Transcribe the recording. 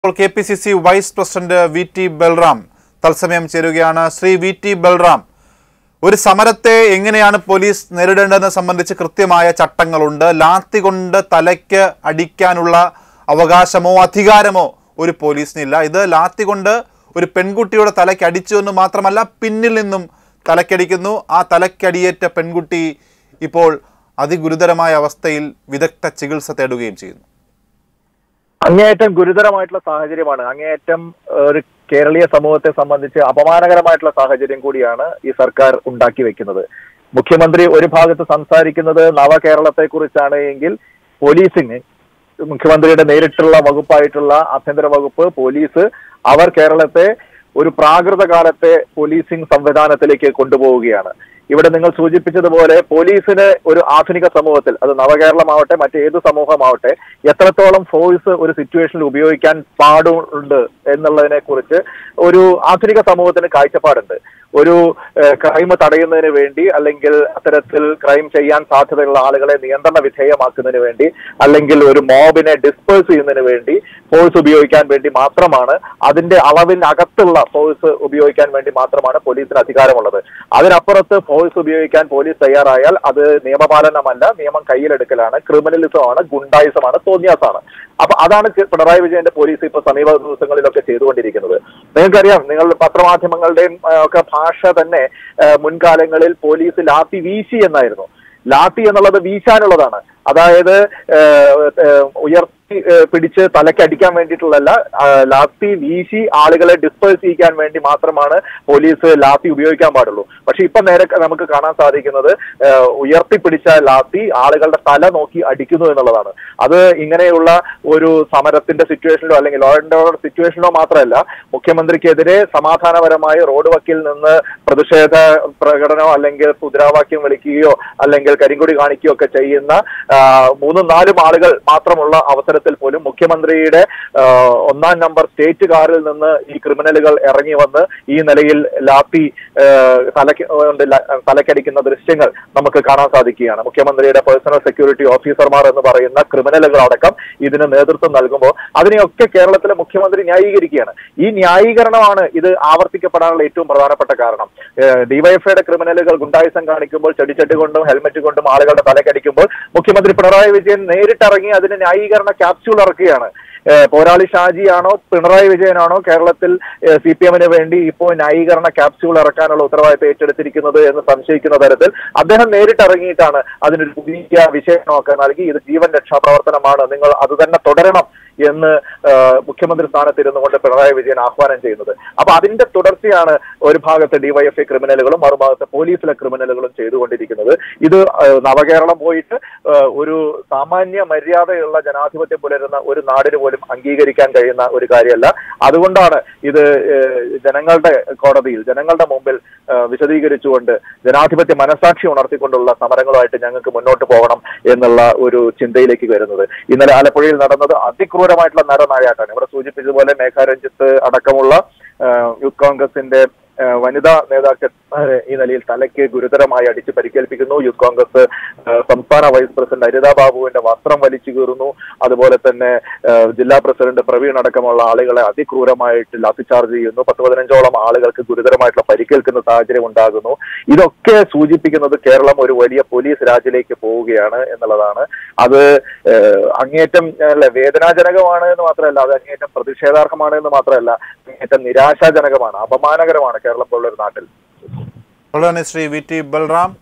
ഇപ്പോൾ K P C C vice president V T Balram തത്സമയം ചേരുകയാണ് ശ്രീ വി ടി ബൽറാം ഒരു സമരത്തെ എങ്ങനെയാണ് പോലീസ് നേരിടേണ്ടതെന്ന് സംബന്ധിച്ച് കൃത്യമായ ചട്ടങ്ങളുണ്ട് ലാത്തി കൊണ്ട് തലയ്ക്ക് അടിക്കാനുള്ള അവകാശമോ അധികാരമോ ഒരു പോലീസിനില്ല ഇത് ലാത്തി കൊണ്ട് ഒരു പെൺകുട്ടിയുടെ തലയ്ക്ക് അടിച്ചു എന്ന് മാത്രമല്ല പിന്നിൽ നിന്നും തലക്കടിക്കുന്നു ആ തലക്കടിയേറ്റ പെൺകുട്ടി ഇപ്പോൾ അതിഗുരുതരമായ അവസ്ഥയിൽ വിദഗ്ധ ചികിത്സ തേടുകയും ചെയ്യുന്നു അങ്ങേയറ്റം ഗുരുതരമായിട്ടുള്ള സാഹചര്യമാണ് അങ്ങേയറ്റം ഏഹ്, ഒരു കേരളീയ സമൂഹത്തെ സംബന്ധിച്ച് അപമാനകരമായിട്ടുള്ള സാഹചര്യം കൂടിയാണ് ഈ സർക്കാർ ഉണ്ടാക്കി വെക്കുന്നത് മുഖ്യമന്ത്രി ഒരു ഭാഗത്ത് സംസാരിക്കുന്നത് നവകേരളത്തെ കുറിച്ചാണ് എങ്കിൽ പോലീസിന് മുഖ്യമന്ത്രിയുടെ നേരിട്ടുള്ള വകുപ്പായിട്ടുള്ള ആഭ്യന്തര വകുപ്പ് പോലീസ് അവർ കേരളത്തെ ഒരു പ്രാകൃത കാലത്തെ പോലീസിംഗ് സംവിധാനത്തിലേക്ക് കൊണ്ടുപോവുകയാണ് ഇവിടെ നിങ്ങൾ സൂചിപ്പിച്ചതുപോലെ പോലീസിന് ഒരു ആധുനിക സമൂഹത്തിൽ അത് നവകേരളമാവട്ടെ മറ്റേത് സമൂഹമാവട്ടെ എത്രത്തോളം ഫോഴ്സ് ഒരു സിറ്റുവേഷനിൽ ഉപയോഗിക്കാൻ പാടുണ്ട് എന്നുള്ളതിനെ കുറിച്ച് ഒരു ആധുനിക സമൂഹത്തിന് കാഴ്ചപ്പാടുണ്ട് ഒരു ക്രൈം തടയുന്നതിന് വേണ്ടി അല്ലെങ്കിൽ അത്തരത്തിൽ ക്രൈം ചെയ്യാൻ സാധ്യതയുള്ള ആളുകളെ നിയന്ത്രണ വിധേയമാക്കുന്നതിന് വേണ്ടി അല്ലെങ്കിൽ ഒരു മോബിനെ ഡിസ്പേഴ്സ് ചെയ്യുന്നതിന് വേണ്ടി ഫോഴ്സ് ഉപയോഗിക്കാൻ വേണ്ടി മാത്രമാണ് അതിന്റെ അളവിനകത്തുള്ള ഫോഴ്സ് ഉപയോഗിക്കാൻ വേണ്ടി മാത്രമാണ് പോലീസിന് അധികാരമുള്ളത് അതിനപ്പുറത്ത് ഫോഴ്സ് ഉപയോഗിക്കാൻ പോലീസ് തയ്യാറായാൽ അത് നിയമപാലനമല്ല നിയമം കയ്യിലെടുക്കലാണ് ക്രിമിനലിസമാണ് ഗുണ്ടായിസമാണ് തോന്നിയാസാണ് അപ്പൊ അതാണ് കെ- പിണറായി വിജയന്റെ പോലീസ് ഇപ്പൊ സമീപ ദിവസങ്ങളിലൊക്കെ ചെയ്തുകൊണ്ടിരിക്കുന്നത് നിങ്ങൾക്കറിയാം നിങ്ങൾ പത്രമാധ്യമങ്ങളുടെയും ആ, ഒക്കെ ഭാഷ തന്നെ ആ, മുൻകാലങ്ങളിൽ പോലീസ് ലാത്തി വീശി എന്നായിരുന്നു ലാത്തി എന്നുള്ളത് വീശാനുള്ളതാണ് അതായത് ഏഹ്, ഏഹ്, ഉയർത്തി ഏഹ്, പിടിച്ച് തലയ്ക്ക് അടിക്കാൻ വേണ്ടിയിട്ടുള്ളതല്ല ആ, ലാത്തി വീശി ആളുകളെ ഡിസ്പേഴ്സ് ചെയ്യിക്കാൻ വേണ്ടി മാത്രമാണ് പോലീസ് ലാത്തി ഉപയോഗിക്കാൻ പാടുള്ളൂ പക്ഷെ ഇപ്പൊ നേരെ നമുക്ക് കാണാൻ സാധിക്കുന്നത് ഏഹ്, ഉയർത്തിപ്പിടിച്ച ലാത്തി ആളുകളുടെ തല നോക്കി അടിക്കുന്നു എന്നുള്ളതാണ് അത് ഇങ്ങനെയുള്ള ഒരു സമരത്തിന്റെ സിറ്റുവേഷനിലോ അല്ലെങ്കിൽ ലോ ആൻഡ് ഓർഡർ സിറ്റുവേഷനിലോ മാത്രമല്ല മുഖ്യമന്ത്രിക്കെതിരെ സമാധാനപരമായി റോഡ് വക്കിൽ നിന്ന് പ്രതിഷേധ പ്രകടനമോ അല്ലെങ്കിൽ മുദ്രാവാക്യം വിളിക്കുകയോ അല്ലെങ്കിൽ കരിങ്കൊടി കാണിക്കുകയോ ഒക്കെ ചെയ്യുന്ന ആ, മൂന്നും നാലും ആളുകൾ മാത്രമുള്ള അവസരത്തിൽ പോലും മുഖ്യമന്ത്രിയുടെ ആ, ഒന്നാം നമ്പർ സ്റ്റേറ്റ് കാറിൽ നിന്ന് ഈ ക്രിമിനലുകൾ ഇറങ്ങി വന്ന് ഈ നിലയിൽ ലാത്തി ആ, തലയ്ക്ക് കൊണ്ട് ല- തലക്കടിക്കുന്ന ദൃശ്യങ്ങൾ നമുക്ക് കാണാൻ സാധിക്കുകയാണ് മുഖ്യമന്ത്രിയുടെ പേഴ്സണൽ സെക്യൂരിറ്റി ഓഫീസർമാർ എന്ന് പറയുന്ന ക്രിമിനലുകൾ അടക്കം ഇതിന് നേതൃത്വം നൽകുമ്പോൾ അതിനെയൊക്കെ കേരളത്തിലെ മുഖ്യമന്ത്രി ന്യായീകരിക്കുകയാണ് ഈ ന്യായീകരണമാണ് ഇത് ആവർത്തിക്കപ്പെടാനുള്ള ഏറ്റവും പ്രധാനപ്പെട്ട കാരണം ഡിവൈഎഫ്ഐയുടെ ക്രിമിനലുകൾ ഗുണ്ടായുസം കാണിക്കുമ്പോൾ ചെടിച്ചട്ടി കൊണ്ടും ഹെൽമെറ്റ് കൊണ്ടും ആളുകളുടെ തലക്കടിക്കുമ്പോൾ മുഖ്യമന്ത്രി പിണറായി വിജയൻ നേരിട്ടിറങ്ങി അതിന് ന്യായീകരണ ക്യാപ്സ്യൂൾ ഇറക്കുകയാണ് ഏഹ് പോരാളി ഷാജിയാണോ പിണറായി വിജയനാണോ കേരളത്തിൽ സി പി എമ്മിന് വേണ്ടി ഇപ്പോൾ ന്യായീകരണ ക്യാപ്സ്യൂൾ ഇറക്കാനുള്ള ഉത്തരവാദിത്തം ഏറ്റെടുത്തിരിക്കുന്നത് എന്ന് സംശയിക്കുന്ന തരത്തിൽ അദ്ദേഹം നേരിട്ടിറങ്ങിയിട്ടാണ് അതിനൊരു പുതിയ വിശേഷണമൊക്കെ നൽകി ഇത് ജീവൻ രക്ഷാ പ്രവർത്തനമാണ് നിങ്ങൾ അത് തന്നെ തുടരണം എന്ന് ഏഹ് മുഖ്യമന്ത്രി സ്ഥാനത്തിരുന്നു കൊണ്ട് പിണറായി വിജയൻ ആഹ്വാനം ചെയ്യുന്നത് അപ്പൊ അതിന്റെ തുടർച്ചയാണ് ഒരു ഭാഗത്ത് ഡിവൈഎഫ്ഐ ക്രിമിനലുകളും മറുഭാഗത്ത് പോലീസിലെ ക്രിമിനലുകളും ചെയ്തുകൊണ്ടിരിക്കുന്നത് ഇത് ഏഹ് നവകേരളം പോയിട്ട് ഏഹ് ഒരു സാമാന്യ മര്യാദയുള്ള ജനാധിപത്യം പുലരുന്ന ഒരു നാടിന് പോലും അംഗീകരിക്കാൻ കഴിയുന്ന ഒരു കാര്യമല്ല അതുകൊണ്ടാണ് ഇത് ഏഹ് ജനങ്ങളുടെ കോടതിയിൽ ജനങ്ങളുടെ മുമ്പിൽ ഏഹ് വിശദീകരിച്ചുകൊണ്ട് ജനാധിപത്യ മനസാക്ഷി ഉണർത്തിക്കൊണ്ടുള്ള സമരങ്ങളുമായിട്ട് ഞങ്ങൾക്ക് മുന്നോട്ട് പോകണം എന്നുള്ള ഒരു ചിന്തയിലേക്ക് വരുന്നത് ഇന്നലെ ആലപ്പുഴയിൽ നടന്നത് അതിക്രൂരമായിട്ടുള്ള നരനായാട്ടാണ് ഇവിടെ സൂചിപ്പിച്ചതുപോലെ മേഘാ രഞ്ജിത്ത് അടക്കമുള്ള ഏഹ് യൂത്ത് കോൺഗ്രസിന്റെ ഏഹ് വനിതാ നേതാക്കന്മാരെ ഈ നിലയിൽ തലയ്ക്ക് ഗുരുതരമായി അടിച്ച് പരിക്കേൽപ്പിക്കുന്നു യൂത്ത് കോൺഗ്രസ് ഏഹ് സംസ്ഥാന വൈസ് പ്രസിഡന്റ് ഹരിതാ ബാബുവിന്റെ വസ്ത്രം വലിച്ചു കീറുന്നു അതുപോലെ തന്നെ ഏഹ് ജില്ലാ പ്രസിഡന്റ് പ്രവീൺ അടക്കമുള്ള ആളുകളെ അതിക്രൂരമായിട്ട് ലാത്തിചാർജ് ചെയ്യുന്നു പത്ത് പതിനഞ്ചോളം ആളുകൾക്ക് ഗുരുതരമായിട്ടുള്ള പരിക്കേൽക്കുന്ന സാഹചര്യം ഉണ്ടാകുന്നു ഇതൊക്കെ സൂചിപ്പിക്കുന്നത് കേരളം ഒരു വലിയ പോലീസ് രാജിലേക്ക് പോവുകയാണ് എന്നുള്ളതാണ് അത് ഏഹ് അങ്ങേയറ്റം അല്ല വേദനാജനകമാണ് എന്ന് മാത്രമല്ല അത് അങ്ങേയറ്റം പ്രതിഷേധാർഹമാണ് എന്ന് മാത്രമല്ല അങ്ങേയറ്റം നിരാശാജനകമാണ് അപമാനകരമാണ് കേരളം പോലുള്ള ഒരു നാട്ടിൽ വളരെ നന്ദി ശ്രീ വി ടി ബൽറാം